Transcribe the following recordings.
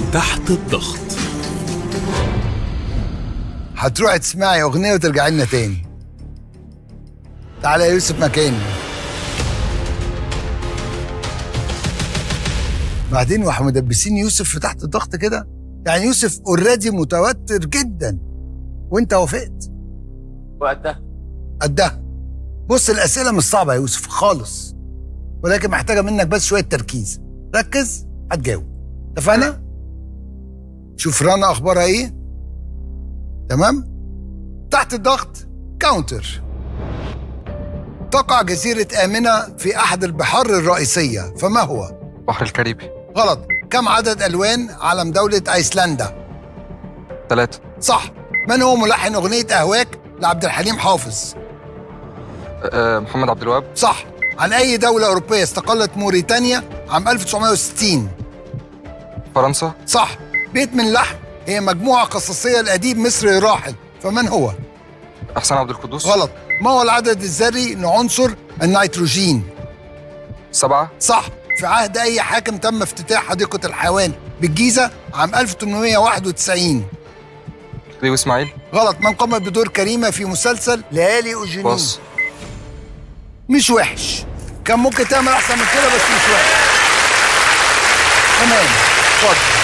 تحت الضغط هتروحي تسمعي اغنيه وترجعي لنا تاني تعالى يا يوسف مكاني بعدين واحنا مدبسين يوسف في تحت الضغط كده يعني يوسف اوريدي متوتر جدا وانت وافقت وقتها قدها بص الاسئله مش صعبه يا يوسف خالص ولكن محتاجه منك بس شويه تركيز ركز هتجاوب اتفقنا شوف رنا اخبارها ايه تمام تحت الضغط كاونتر تقع جزيرة آمنة في أحد البحار الرئيسية فما هو؟ البحر الكاريبي غلط كم عدد ألوان علم دولة أيسلندا؟ ثلاثة صح من هو ملحن أغنية أهواك لعبد الحليم حافظ؟ آه، محمد عبد الوهاب صح عن أي دولة أوروبية استقلت موريتانيا عام 1960 فرنسا صح بيت من لحم هي مجموعة قصصية لأديب مصري راحل فمن هو؟ إحسان عبد القدوس غلط ما هو العدد الذري لعنصر النيتروجين؟ سبعة صح في عهد أي حاكم تم افتتاح حديقة الحيوان بالجيزة عام 1891 ليو إسماعيل غلط من قام بدور كريمة في مسلسل ليالي أوجيني باص مش وحش كان ممكن تعمل أحسن من كده بس مش وحش تمام اتفضل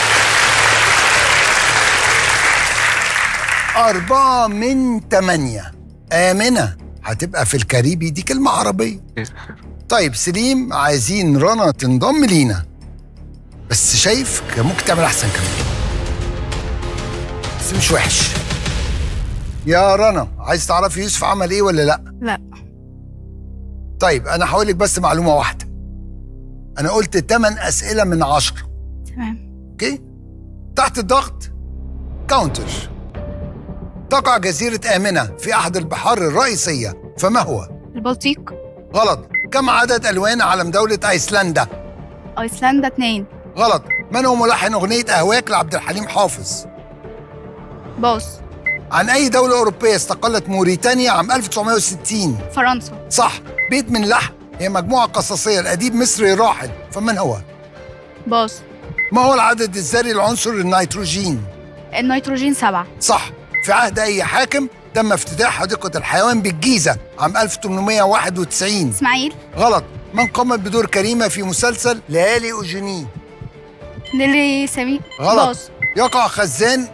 أربعة من تمانية آمنة هتبقى في الكاريبي دي كلمة عربية خير طيب سليم عايزين رنا تنضم لينا بس شايف كان ممكن تعمل احسن كمان بس مش وحش يا رنا عايز تعرفي يوسف عمل ايه ولا لا لا طيب انا هقول لك بس معلومه واحده انا قلت 8 اسئله من عشرة تمام اوكي تحت الضغط كاونتر تقع جزيره امنه في احد البحار الرئيسيه فما هو البلطيق غلط كم عدد الوان علم دوله ايسلندا ايسلندا اتنين غلط من هو ملحن أغنية أهواك لعبد الحليم حافظ باص عن أي دولة أوروبية استقلت موريتانيا عام 1960 فرنسا صح بيت من لحم هي مجموعة قصصية لأديب مصري راحل فمن هو؟ باص ما هو العدد الذري لعنصر النيتروجين؟ النيتروجين سبعة صح في عهد أي حاكم تم افتتاح حديقة الحيوان بالجيزة عام 1891 اسماعيل غلط من قام بدور كريمة في مسلسل ليالي أوجيني نيلي سمير غلط باص يقع خزان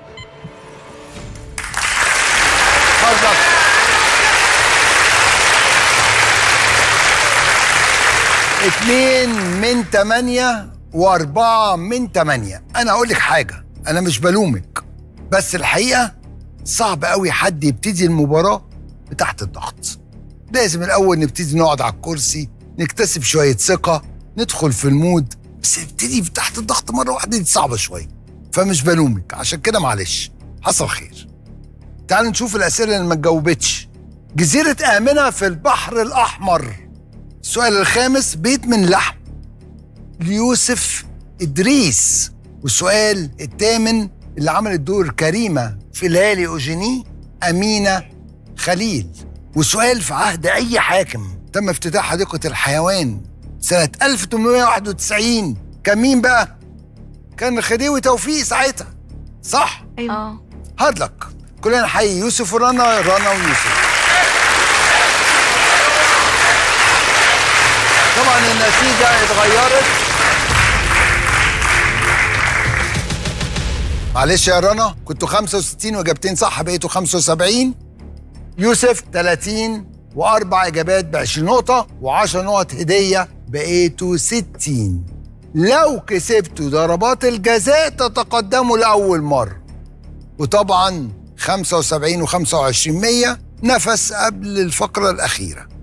حظك اتنين من تمانية واربعة من تمانية انا اقول لك حاجة انا مش بلومك بس الحقيقة صعب قوي حد يبتدي المباراة بتحت الضغط لازم الاول نبتدي نقعد على الكرسي نكتسب شوية ثقة ندخل في المود بس نبتدي تحت الضغط مرة واحدة دي صعبة شوية فمش بلومك عشان كده معلش حصل خير تعال نشوف الأسئلة اللي ما اتجاوبتش جزيرة آمنة في البحر الأحمر السؤال الخامس بيت من لحم ليوسف إدريس والسؤال الثامن اللي عملت دور كريمة في ليالي أوجيني أمينة خليل والسؤال في عهد أي حاكم تم افتتاح حديقة الحيوان سنة 1891 كان مين بقى؟ كان خديوي توفيق ساعتها صح؟ ايوه اه هارد لك كلنا نحيي يوسف ورنا رنا ويوسف طبعا النتيجة اتغيرت معلش يا رنا كنتوا 65 واجابتين صح بقيتوا 75 يوسف 30 واربع اجابات ب 20 نقطة و10 نقط هدية بقيتوا 60 لو كسبتوا ضربات الجزاء تتقدموا لأول مرة وطبعا 75 و25 100 نفس قبل الفقرة الأخيرة